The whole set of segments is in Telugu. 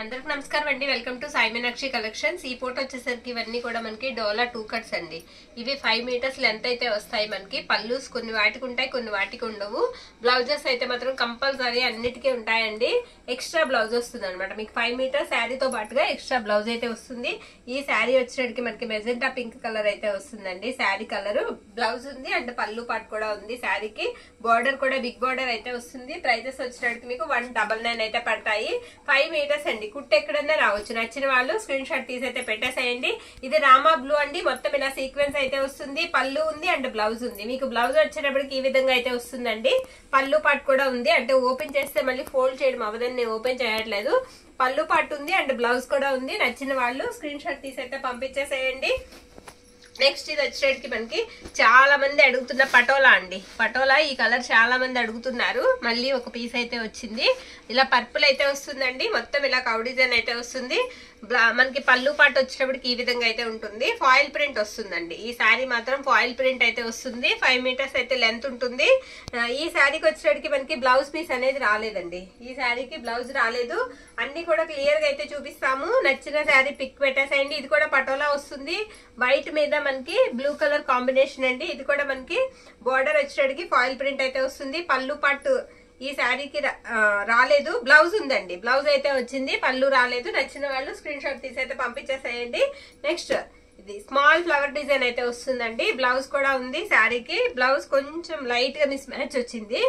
అందరికి నమస్కారం అండి welcome to Sai Meenakshi collections ఈ ఫోటో వచ్చేసరికి ఇవన్నీ కూడా మనకి డోలా టూ కట్స్ అండి ఇవి ఫైవ్ మీటర్స్ లెంత్ అయితే వస్తాయి మనకి పల్లూస్ కొన్ని వాటికి ఉంటాయి కొన్ని వాటికి ఉండవు బ్లౌజెస్ అయితే మాత్రం కంపల్సరీ అన్నిటికీ ఉంటాయండి ఎక్స్ట్రా బ్లౌజ్ వస్తుంది అనమాట మీకు ఫైవ్ మీటర్ శారీతో పాటుగా ఎక్స్ట్రా బ్లౌజ్ అయితే వస్తుంది ఈ శారీ వచ్చేటికి మనకి మెజెంటా పింక్ కలర్ అయితే వస్తుందండి శారీ కలర్ బ్లౌజ్ ఉంది అండ్ పళ్ళు పాటు కూడా ఉంది శారీకి బార్డర్ కూడా బిగ్ బార్డర్ అయితే వస్తుంది ప్రైజెస్ వచ్చేటికి మీకు వన్ డబల్ నైన్ అయితే పడతాయి ఫైవ్ మీటర్స్ అండి కుట్టు ఎక్కడన్నా రావచ్చు నచ్చిన వాళ్ళు స్క్రీన్ షాట్ తీసి అయితే పెట్టేసేయండి ఇది రామా బ్లూ అండి మొత్తం ఇలా సీక్వెన్స్ అయితే వస్తుంది పళ్ళు ఉంది అండ్ బ్లౌజ్ ఉంది మీకు బ్లౌజ్ వచ్చేటప్పటికి ఈ విధంగా అయితే వస్తుందండి పళ్ళు పాటు కూడా ఉంది అంటే ఓపెన్ చేస్తే మళ్ళీ ఫోల్డ్ చేయడం అవ్వదని నేను ఓపెన్ చేయట్లేదు పళ్ళు పాటు ఉంది అండ్ బ్లౌజ్ కూడా ఉంది నచ్చిన వాళ్ళు స్క్రీన్ షాట్ తీసి అయితే పంపించేసేయండి నెక్స్ట్ ఇది వచ్చేటికి మనకి చాలా మంది అడుగుతున్న పటోలా అండి పటోలా ఈ కలర్ చాలా మంది అడుగుతున్నారు మళ్ళీ ఒక పీస్ అయితే వచ్చింది ఇలా పర్పుల్ అయితే వస్తుందండి మొత్తం ఇలా కౌ డిజైన్ అయితే వస్తుంది బ్లా- మనకి పళ్ళు పాటు వచ్చేటప్పటికి ఈ విధంగా అయితే ఉంటుంది ఫాయిల్ ప్రింట్ వస్తుందండి ఈ శారీ మాత్రం ఫాయిల్ ప్రింట్ అయితే వస్తుంది ఫైవ్ మీటర్స్ అయితే లెంత్ ఉంటుంది ఆ, ఈ శారీకి వచ్చేటప్పటికి మనకి బ్లౌజ్ పీస్ అనేది రాలేదండి ఈ శారీకి బ్లౌజ్ రాలేదు అన్ని కూడా క్లియర్ గా అయితే చూపిస్తాము నచ్చిన శారీ పిక్ పెట్టేసేయండి ఇది కూడా పటోలా వస్తుంది వైట్ మీద మనకి బ్లూ కలర్ కాంబినేషన్ అండి ఇది కూడా మనకి బార్డర్ వచ్చేటికి ఫాయిల్ ప్రింట్ అయితే వస్తుంది పళ్ళు పట్టు ఈ శారీకి రా- ఆ, రాలేదు బ్లౌజ్ ఉందండి బ్లౌజ్ అయితే వచ్చింది పళ్ళు రాలేదు నచ్చిన వాళ్ళు స్క్రీన్ షాట్ తీసి అయితే పంపించేసేయండి నెక్స్ట్ ఇది స్మాల్ ఫ్లవర్ డిజైన్ అయితే వస్తుందండి బ్లౌజ్ కూడా ఉంది శారీకి బ్లౌజ్ కొంచెం లైట్ గా మిస్ మ్యాచ్ వచ్చింది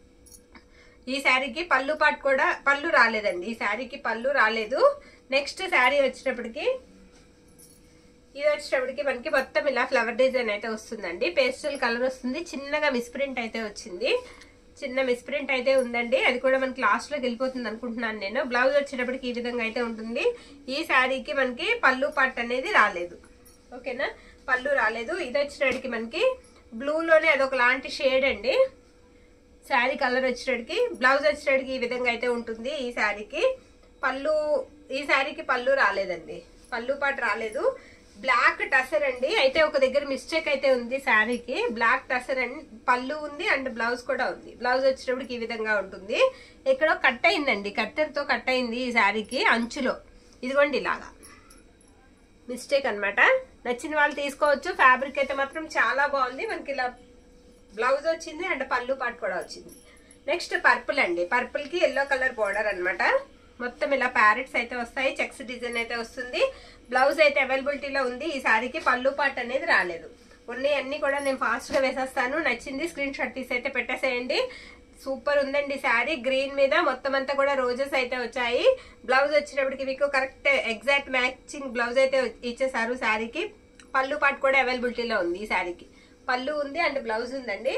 ఈ శారీకి పళ్ళు పాటు కూడా పళ్ళు రాలేదండి ఈ శారీకి పళ్ళు రాలేదు నెక్స్ట్ శారీ వచ్చేటప్పటికి ఇది వచ్చేటప్పటికి మనకి మొత్తం ఇలా ఫ్లవర్ డిజైన్ అయితే వస్తుందండి పేస్టల్ కలర్ వస్తుంది చిన్నగా మిస్ప్రింట్ అయితే వచ్చింది చిన్న మిస్ప్రింట్ అయితే ఉందండి అది కూడా మనకి లాస్ట్ లోకి వెళ్ళిపోతుంది అనుకుంటున్నాను నేను బ్లౌజ్ వచ్చేటప్పటికి ఈ విధంగా అయితే ఉంటుంది ఈ శారీకి మనకి పళ్ళు పట్టు అనేది రాలేదు ఓకేనా పళ్ళు రాలేదు ఇది వచ్చేటప్పటికి మనకి బ్లూలోనే అదొక లాంటి షేడ్ అండి శారీ కలర్ వచ్చేటడికి బ్లౌజ్ వచ్చేటడికి ఈ విధంగా అయితే ఉంటుంది ఈ శారీకి పళ్ళు ఈ శారీకి పళ్ళు రాలేదండి పళ్ళు పాటు రాలేదు బ్లాక్ టసర్ అండి అయితే ఒక దగ్గర మిస్టేక్ అయితే ఉంది శారీకి బ్లాక్ టసర్ అండ్ పళ్ళు ఉంది అండ్ బ్లౌజ్ కూడా ఉంది బ్లౌజ్ వచ్చేటప్పటికి ఈ విధంగా ఉంటుంది ఎక్కడో కట్ అయిందండి కట్టెర్తో కట్ అయింది ఈ శారీకి అంచులో ఇదిగోండి ఇలాగా మిస్టేక్ అన్నమాట నచ్చిన వాళ్ళు తీసుకోవచ్చు ఫ్యాబ్రిక్ అయితే మాత్రం చాలా బాగుంది మనకి ఇలా బ్లౌజ్ వచ్చింది అండ్ పళ్ళు పాటు కూడా వచ్చింది నెక్స్ట్ పర్పుల్ అండి పర్పుల్ కి ఎల్లో కలర్ బార్డర్ అన్నమాట మొత్తం ఇలా ప్యారెట్స్ అయితే వస్తాయి చెక్స్ డిజైన్ అయితే వస్తుంది బ్లౌజ్ అయితే అవైలబిలిటీలో ఉంది ఈ సారీకి పళ్ళు పాటు అనేది రాలేదు ఉన్నాయి అన్ని కూడా నేను ఫాస్ట్ గా వేసేస్తాను నచ్చింది స్క్రీన్ షాట్ తీసి అయితే పెట్టేసేయండి సూపర్ ఉందండి శారీ గ్రీన్ మీద మొత్తం అంతా కూడా రోజెస్ అయితే వచ్చాయి బ్లౌజ్ వచ్చేటప్పటికి మీకు కరెక్ట్ ఎగ్జాక్ట్ మ్యాచింగ్ బ్లౌజ్ అయితే ఇచ్చేసారు శారీకి పళ్ళు పాటు కూడా అవైలబిలిటీలో ఉంది ఈ శారీకి పళ్ళు ఉంది అండ్ బ్లౌజ్ ఉందండి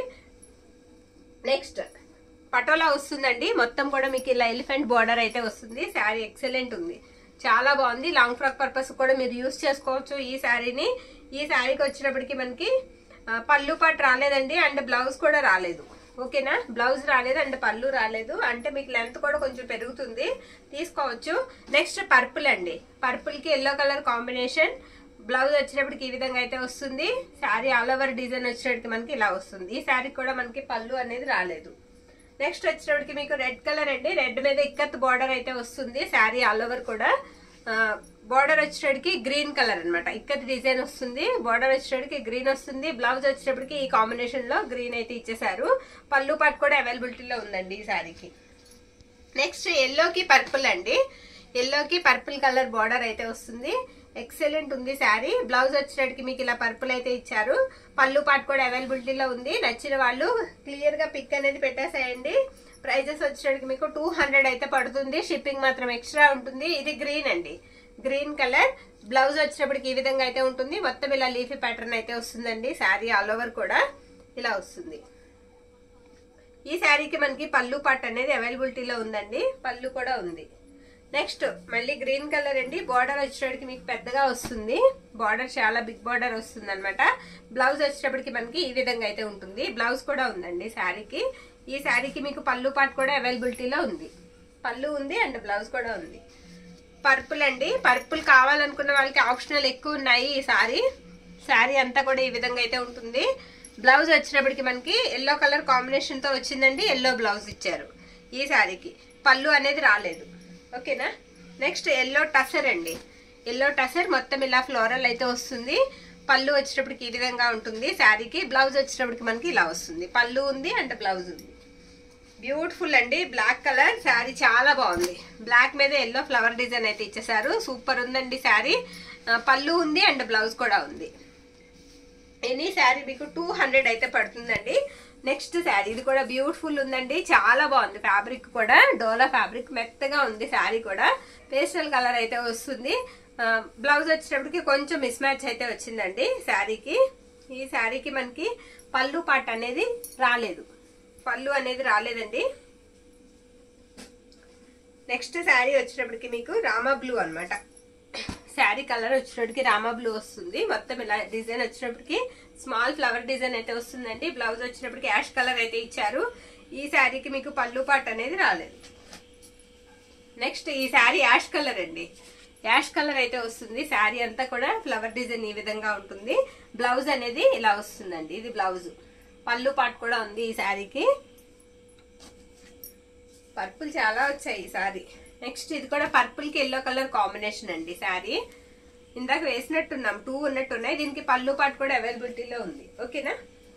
నెక్స్ట్ పటోలా వస్తుందండి మొత్తం కూడా మీకు ఇలా ఎలిఫెంట్ బార్డర్ అయితే వస్తుంది శారీ ఎక్సలెంట్ ఉంది చాలా బాగుంది లాంగ్ ఫ్రాక్ పర్పస్ కూడా మీరు యూస్ చేసుకోవచ్చు ఈ శారీని ఈ శారీకి వచ్చినప్పటికి మనకి ఆ, పళ్ళు పాటు రాలేదండి అండ్ బ్లౌజ్ కూడా రాలేదు ఓకేనా బ్లౌజ్ రాలేదు అండ్ పళ్ళు రాలేదు అంటే మీకు లెంత్ కూడా కొంచెం పెరుగుతుంది తీసుకోవచ్చు నెక్స్ట్ పర్పుల్ అండి పర్పుల్ కి ఎల్లో కలర్ కాంబినేషన్ బ్లౌజ్ వచ్చినప్పటికి ఈ విధంగా అయితే వస్తుంది శారీ ఆల్ ఓవర్ డిజైన్ వచ్చినప్పటికి మనకి ఇలా వస్తుంది ఈ శారీ కూడా మనకి పళ్ళు అనేది రాలేదు నెక్స్ట్ వచ్చేటప్పటికి మీకు రెడ్ కలర్ అండి రెడ్ మీద ఇక్కత్ బార్డర్ అయితే వస్తుంది శారీ ఆల్ ఓవర్ కూడా బార్డర్ వచ్చేటప్పటికి గ్రీన్ కలర్ అన్నమాట ఇక్కత్ డిజైన్ వస్తుంది బార్డర్ వచ్చేటప్పటికి గ్రీన్ వస్తుంది బ్లౌజ్ వచ్చేటప్పటికి ఈ కాంబినేషన్ లో గ్రీన్ అయితే ఇచ్చేసారు పళ్ళు పాటు కూడా అవైలబిలిటీలో ఉందండి ఈ శారీకి నెక్స్ట్ ఎల్లోకి పర్పుల్ అండి ఎల్లోకి పర్పుల్ కలర్ బార్డర్ అయితే వస్తుంది ఎక్సలెంట్ ఉంది శారీ బ్లౌజ్ వచ్చేటప్పటికి మీకు ఇలా పర్పుల్ అయితే ఇచ్చారు పళ్ళు పాటు కూడా అవైలబిలిటీలో ఉంది నచ్చిన వాళ్ళు క్లియర్ గా పిక్ అనేది పెట్టేసేయండి ప్రైజెస్ వచ్చేటప్పటికి మీకు టూ హండ్రెడ్ అయితే పడుతుంది షిప్పింగ్ మాత్రం ఎక్స్ట్రా ఉంటుంది ఇది గ్రీన్ అండి గ్రీన్ కలర్ బ్లౌజ్ వచ్చేటప్పటికి ఈ విధంగా అయితే ఉంటుంది మొత్తం ఇలా లీఫీ ప్యాటర్న్ అయితే వస్తుందండి శారీ ఆల్ ఓవర్ కూడా ఇలా వస్తుంది ఈ శారీకి మనకి పళ్ళు పట్టు అనేది అవైలబిలిటీలో ఉందండి పళ్ళు కూడా ఉంది నెక్స్ట్ మళ్ళీ గ్రీన్ కలర్ అండి బార్డర్ వచ్చేటప్పటికి మీకు పెద్దగా వస్తుంది బార్డర్ చాలా బిగ్ బార్డర్ వస్తుంది అనమాట బ్లౌజ్ వచ్చేటప్పటికి మనకి ఈ విధంగా అయితే ఉంటుంది బ్లౌజ్ కూడా ఉందండి శారీకి ఈ శారీకి మీకు పళ్ళు పాటు కూడా అవైలబిలిటీలో ఉంది పళ్ళు ఉంది అండ్ బ్లౌజ్ కూడా ఉంది పర్పుల్ అండి పర్పుల్ కావాలనుకున్న వాళ్ళకి ఆప్షనల్ ఎక్కువ ఉన్నాయి ఈ సారీ శారీ అంతా కూడా ఈ విధంగా అయితే ఉంటుంది బ్లౌజ్ వచ్చినప్పటికి మనకి ఎల్లో కలర్ కాంబినేషన్ తో వచ్చిందండి ఎల్లో బ్లౌజ్ ఇచ్చారు ఈ శారీకి పళ్ళు అనేది రాలేదు ఓకేనా నెక్స్ట్ ఎల్లో టసర్ అండి ఎల్లో టసర్ మొత్తం ఇలా ఫ్లోరల్ అయితే వస్తుంది పళ్ళు వచ్చేటప్పటికి ఈ విధంగా ఉంటుంది శారీకి బ్లౌజ్ వచ్చేటప్పటికి మనకి ఇలా వస్తుంది పళ్ళు ఉంది అండ్ బ్లౌజ్ ఉంది బ్యూటిఫుల్ అండి బ్లాక్ కలర్ శారీ చాలా బాగుంది బ్లాక్ మీద ఎల్లో ఫ్లవర్ డిజైన్ అయితే ఇచ్చేసారు సూపర్ ఉందండి శారీ ఆ, పళ్ళు ఉంది అండ్ బ్లౌజ్ కూడా ఉంది ఎనీ శారీ మీకు టూ హండ్రెడ్ అయితే పడుతుందండి నెక్స్ట్ శారీ ఇది కూడా బ్యూటిఫుల్ ఉందండి చాలా బాగుంది ఫ్యాబ్రిక్ కూడా డోలా ఫ్యాబ్రిక్ మెత్తగా ఉంది శారీ కూడా పేస్టల్ కలర్ అయితే వస్తుంది ఆ, బ్లౌజ్ వచ్చేటప్పటికి కొంచెం మిస్ మ్యాచ్ అయితే వచ్చిందండి శారీకి ఈ శారీకి మనకి పళ్ళు పాట అనేది రాలేదు పళ్ళు అనేది రాలేదండి నెక్స్ట్ శారీ వచ్చేటప్పటికి మీకు రామా బ్లూ అన్నమాట శారీ కలర్ వచ్చేటప్పటికి రామా బ్లూ వస్తుంది మొత్తం ఇలా డిజైన్ వచ్చేటప్పటికి స్మాల్ ఫ్లవర్ డిజైన్ అయితే వస్తుందండి బ్లౌజ్ వచ్చేటప్పటికి యాష్ కలర్ అయితే ఇచ్చారు ఈ శారీకి మీకు పళ్ళు పాట అనేది రాలేదు నెక్స్ట్ ఈ శారీ యాష్ కలర్ అండి యాష్ కలర్ అయితే వస్తుంది శారీ అంతా కూడా ఫ్లవర్ డిజైన్ ఈ విధంగా ఉంటుంది బ్లౌజ్ అనేది ఇలా వస్తుందండి ఇది బ్లౌజ్ పళ్ళు పాటు కూడా ఉంది ఈ శారీకి పర్పుల్ చాలా వచ్చాయి ఈ శారీ నెక్స్ట్ ఇది కూడా పర్పుల్ కి ఎల్లో కలర్ కాంబినేషన్ అండి శారీ ఇందాక వేసినట్టున్నాం టూ ఉన్నట్టున్నాయి దీనికి పళ్ళు పాటు కూడా అవైలబిలిటీలో ఉంది ఓకేనా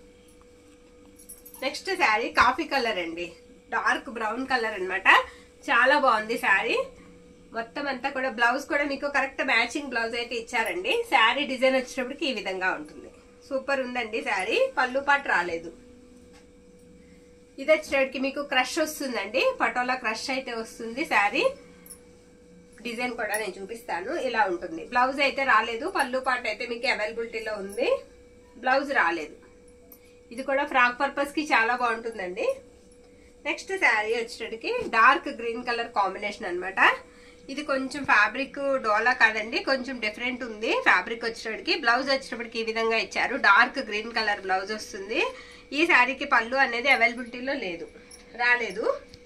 నెక్స్ట్ శారీ కాఫీ కలర్ అండి డార్క్ బ్రౌన్ కలర్ అన్నమాట చాలా బాగుంది శారీ మొత్తం అంతా కూడా బ్లౌజ్ కూడా మీకు కరెక్ట్ మ్యాచింగ్ బ్లౌజ్ అయితే ఇచ్చారండి శారీ డిజైన్ వచ్చేటప్పటికి ఈ విధంగా ఉంటుంది సూపర్ ఉందండి శారీ పళ్ళు పాటు రాలేదు ఇది వచ్చేటప్పటికి మీకు క్రష్ వస్తుందండి పటోలా క్రష్ అయితే వస్తుంది శారీ డిజైన్ కూడా నేను చూపిస్తాను ఇలా ఉంటుంది బ్లౌజ్ అయితే రాలేదు పళ్ళు పాట అయితే మీకు అవైలబిలిటీలో ఉంది బ్లౌజ్ రాలేదు ఇది కూడా ఫ్రాక్ పర్పస్ కి చాలా బాగుంటుందండి నెక్స్ట్ శారీ వచ్చేటప్పటికి డార్క్ గ్రీన్ కలర్ కాంబినేషన్ అన్నమాట ఇది కొంచెం ఫ్యాబ్రిక్ డోలా కాదండి కొంచెం డిఫరెంట్ ఉంది ఫ్యాబ్రిక్ వచ్చేటప్పటికి బ్లౌజ్ వచ్చేటప్పటికి ఈ విధంగా ఇచ్చారు డార్క్ గ్రీన్ కలర్ బ్లౌజ్ వస్తుంది ఈ శారీకి పళ్ళు అనేది అవైలబిలిటీలో లేదు రాలేదు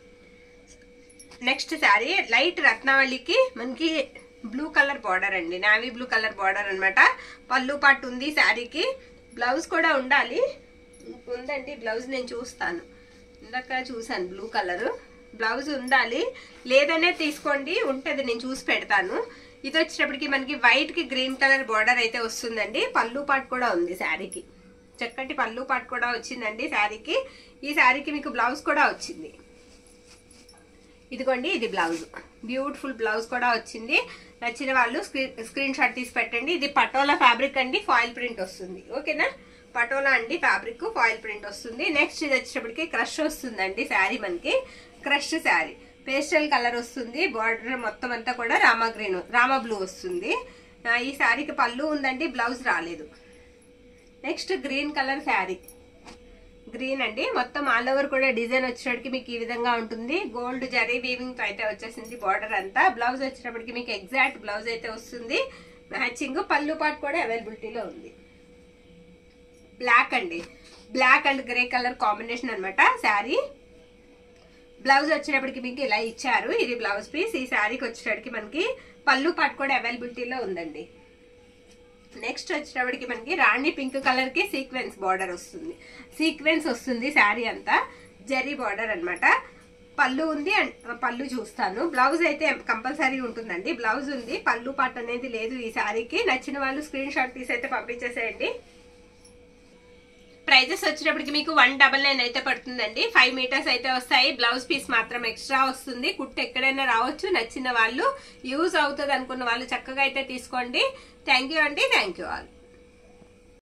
నెక్స్ట్ శారీ లైట్ రత్నావళికి మనకి బ్లూ కలర్ బార్డర్ అండి నావీ బ్లూ కలర్ బార్డర్ అన్నమాట పళ్ళు పాటు ఉంది శారీకి బ్లౌజ్ కూడా ఉండాలి ఉందండి బ్లౌజ్ నేను చూస్తాను ఇందాక చూసాను బ్లూ కలర్ బ్లౌజ్ ఉండాలి లేదనే తీసుకోండి ఉంటుంది నేను చూసి పెడతాను ఇది వచ్చేటప్పటికి మనకి వైట్ కి గ్రీన్ కలర్ బార్డర్ అయితే వస్తుందండి పళ్ళు పాటు కూడా ఉంది శారీకి చక్కటి పళ్ళు పాటు కూడా వచ్చిందండి శారీకి ఈ శారీకి మీకు బ్లౌజ్ కూడా వచ్చింది ఇదిగోండి ఇది బ్లౌజ్ బ్యూటిఫుల్ బ్లౌజ్ కూడా వచ్చింది నచ్చిన వాళ్ళు స్క్రీన్ స్క్రీన్ షాట్ తీసి పెట్టండి ఇది పటోలా ఫ్యాబ్రిక్ అండి ఫాయిల్ ప్రింట్ వస్తుంది ఓకేనా పటోలా అండి ఫ్యాబ్రిక్ ఫాయిల్ ప్రింట్ వస్తుంది నెక్స్ట్ ఇది వచ్చేటప్పటికి క్రష్ వస్తుందండి శారీ మనకి క్రష్ శారీ పేస్టల్ కలర్ వస్తుంది బార్డర్ మొత్తం అంతా కూడా రామా గ్రీన్ రామా బ్లూ వస్తుంది ఆ, ఈ శారీకి పళ్ళు ఉందండి బ్లౌజ్ రాలేదు next green colour sari green అండి మొత్తం ఆల్ ఓవర్ కూడా డిజైన్ వచ్చేటప్పటికి మీకు ఈ విధంగా ఉంటుంది గోల్డ్ జరీ వీవింగ్ తో అయితే వచ్చేసింది బార్డర్ అంతా బ్లౌజ్ వచ్చేటప్పటికి మీకు ఎగ్జాక్ట్ బ్లౌజ్ అయితే వస్తుంది మ్యాచింగ్ పళ్ళు పాటు కూడా అవైలబిలిటీలో ఉంది బ్లాక్ అండి black and grey colour combination అన్నమాట శారీ బ్లౌజ్ వచ్చేటప్పటికి మీకు ఇలా ఇచ్చారు ఇది బ్లౌజ్ పీస్ ఈ శారీకి వచ్చేటప్పటికి మనకి పళ్ళు పాటు కూడా అవైలబిలిటీలో ఉందండి నెక్స్ట్ వచ్చేటప్పటికి మనకి రాణి పింక్ కలర్ కి సీక్వెన్స్ బార్డర్ వస్తుంది సీక్వెన్స్ వస్తుంది శారీ అంతా జరీ బార్డర్ అన్నమాట పళ్ళు ఉంది అండ్ పళ్ళు చూస్తాను బ్లౌజ్ అయితే కంపల్సరీ ఉంటుందండి బ్లౌజ్ ఉంది పళ్ళు పాట అనేది లేదు ఈ శారీకి నచ్చిన వాళ్ళు స్క్రీన్ షాట్ తీసి అయితే పంపించేసేయండి ప్రైజెస్ వచ్చేటప్పటికి మీకు వన్ డబల్ నైన్ అయితే పడుతుందండి ఫైవ్ మీటర్స్ అయితే వస్తాయి బ్లౌజ్ పీస్ మాత్రం ఎక్స్ట్రా వస్తుంది కుట్టు ఎక్కడైనా రావచ్చు నచ్చిన వాళ్ళు యూజ్ అవుతుంది అనుకున్న వాళ్ళు చక్కగా అయితే తీసుకోండి థ్యాంక్ యూ అండి థ్యాంక్ యూ ఆల్